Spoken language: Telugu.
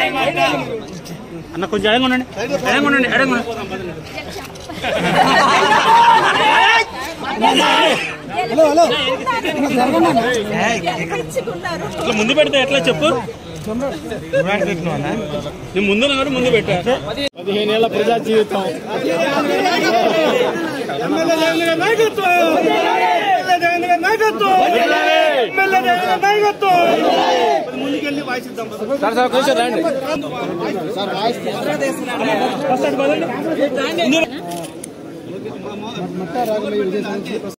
అన్న కొంచెం ఎడంగా ఉండండి ఎడంగా ఉండండి ఎడంగా ఉండండి ఇట్లా ముందు పెడితే ఎట్లా చెప్పు నేను ముందు ఉన్నా ముందు పెట్టా పదిహేనేళ్ల ప్రజా జీవితం ఎమ్మెల్యే జగన్ గారి నాయకత్వం ఎమ్మెల్యే జగన్ గారి నాయకత్వం ఎమ్మెల్యే జగన్ గారి నాయకత్వం ముందుకెళ్ళి వాయిస్ ఇద్దాం సార్ సార్ కొంచెం రండి ఫస్ట్ అటు పదండి.